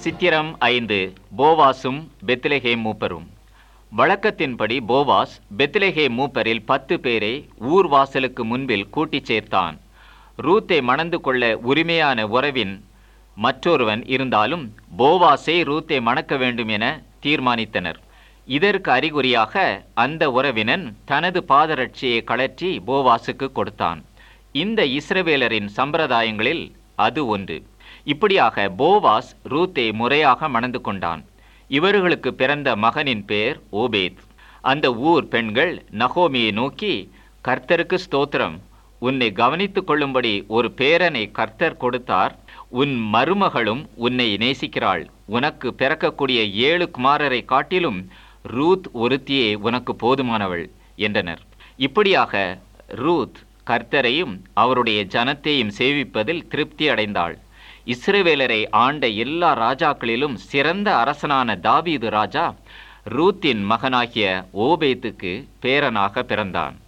சித்திரம் ஐந்து போவாசும் பெத்லெகேம் மூப்பரும் வழக்கத்தின்படி போவாஸ் பெத்லெகேம் மூப்பரில் பத்து பேரை ஊர் வாசலுக்கு முன்பில் கூட்டிச் சேர்த்தான் ரூத்தை மணந்து கொள்ள உரிமையான உறவின் மற்றொருவன் இருந்தாலும் போவாஸை ரூத்தை மணக்க வேண்டும் என தீர்மானித்தனர் இதற்கு அறிகுறியாக அந்த உறவினன் தனது பாதரட்சியை கழற்றி போவாசுக்கு கொடுத்தான் இந்த இஸ்ரவேலரின் சம்பிரதாயங்களில் அது ஒன்று இப்படியாக போவாஸ் ரூத்தை முறையாக மணந்து கொண்டான் இவர்களுக்கு பிறந்த மகனின் பேர் ஓபேத் அந்த ஊர் பெண்கள் நகோமியை நோக்கி கர்த்தருக்கு ஸ்தோத்திரம் உன்னை கவனித்துக் கொள்ளும்படி ஒரு பேரனை கர்த்தர் கொடுத்தார் உன் மருமகளும் உன்னை நேசிக்கிறாள் உனக்கு பிறக்கக்கூடிய ஏழு குமாரரை காட்டிலும் ரூத் ஒருத்தியே உனக்கு போதுமானவள் என்றனர் இப்படியாக ரூத் கர்த்தரையும் அவருடைய ஜனத்தையும் சேவிப்பதில் திருப்தி அடைந்தாள் இஸ்ரவேலரை ஆண்ட எல்லா ராஜாக்களிலும் சிறந்த அரசனான தாவீது ராஜா ரூத்தின் மகனாகிய ஓபேத்துக்கு பேரனாக பிறந்தான்